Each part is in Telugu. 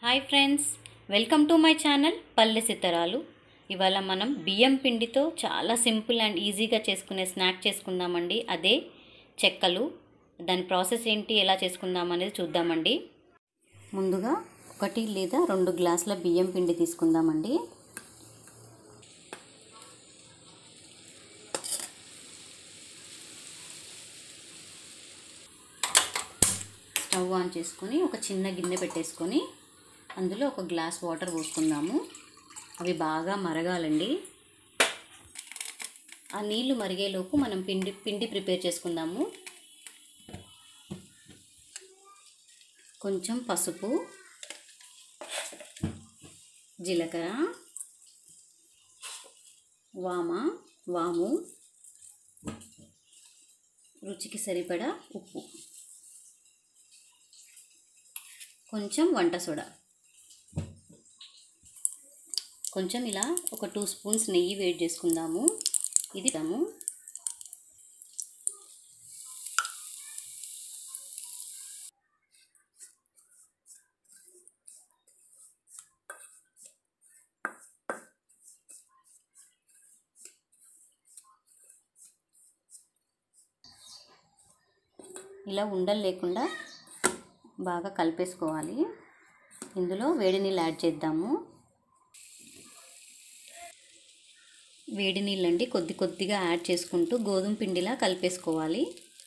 hi friends welcome to my channel Palle Sittharalu ఇవాళ మనం బియ్యం పిండితో చాలా సింపుల్ అండ్ ఈజీగా చేసుకునే స్నాక్ చేసుకుందామండి అదే చెక్కలు దాని ప్రాసెస్ ఏంటి ఎలా చేసుకుందాం అనేది చూద్దామండి ముందుగా ఒకటి లేదా రెండు గ్లాసుల బియ్యం పిండి తీసుకుందామండి స్టవ్ ఆన్ చేసుకొని ఒక చిన్న గిన్నె పెట్టేసుకొని అందులో ఒక గ్లాస్ వాటర్ పోసుకుందాము అవి బాగా మరగాలండి ఆ నీళ్లు మరిగేలోపు మనం పిండి పిండి ప్రిపేర్ చేసుకుందాము కొంచెం పసుపు జీలకర్ర వామ వాము రుచికి సరిపడా ఉప్పు కొంచెం వంట సోడా కొంచెం ఇలా ఒక టూ స్పూన్స్ నెయ్యి వేడి చేసుకుందాము ఇది దాము ఇలా ఉండలు లేకుండా బాగా కలిపేసుకోవాలి ఇందులో వేడి నీళ్ళు యాడ్ చేద్దాము వేడి నీళ్ళండి కొద్ది కొద్దిగా యాడ్ చేసుకుంటూ గోధుమ పిండిలా కలిపేసుకోవాలి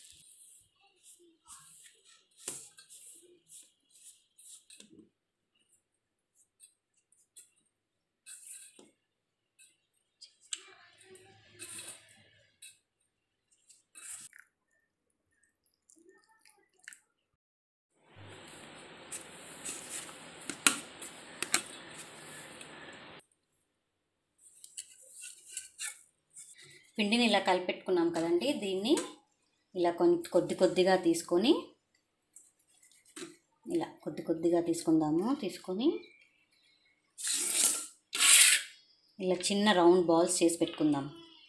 పిండిని ఇలా కలిపెట్టుకున్నాం కదండి దీన్ని ఇలా కొంచెం కొద్ది కొద్దిగా తీసుకొని ఇలా కొద్ది కొద్దిగా తీసుకుందాము తీసుకొని ఇలా చిన్న రౌండ్ బాల్స్ చేసి పెట్టుకుందాం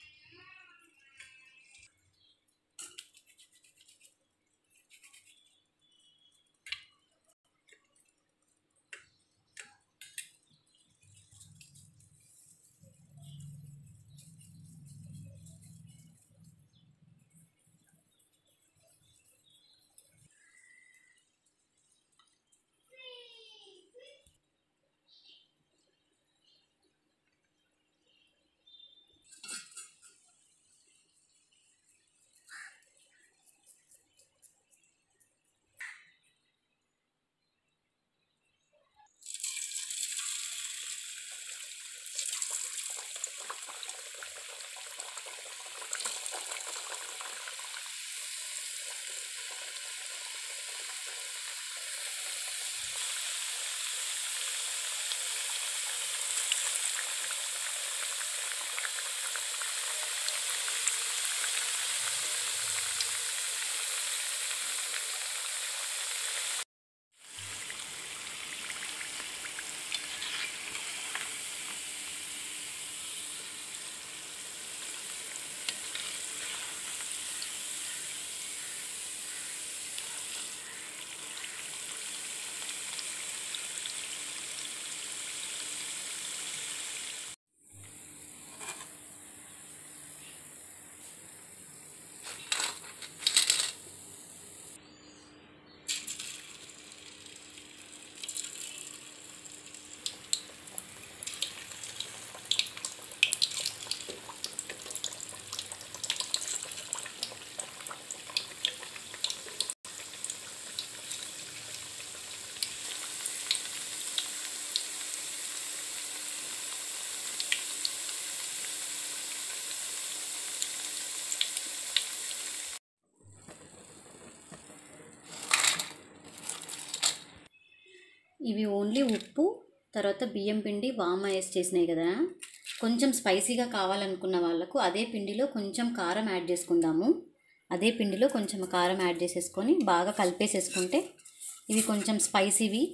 ఇవి ఓన్లీ ఉప్పు తర్వాత బియ్యం పిండి వామ వేసి చేసినాయి కదా కొంచెం స్పైసీగా కావాలనుకున్న వాళ్ళకు అదే పిండిలో కొంచెం కారం యాడ్ చేసుకుందాము అదే పిండిలో కొంచెం కారం యాడ్ చేసేసుకొని బాగా కలిపేసేసుకుంటే ఇవి కొంచెం స్పైసీవి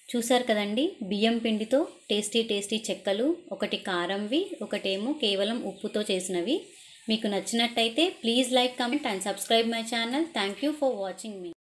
చూసారు కదండి బియ్యం పిండితో టేస్టీ టేస్టీ చెక్కలు ఒకటి కారంవి ఒకటేమో కేవలం ఉప్పుతో చేసినవి మీకు నచ్చినట్టయితే please like comment and subscribe my channel thank you for watching me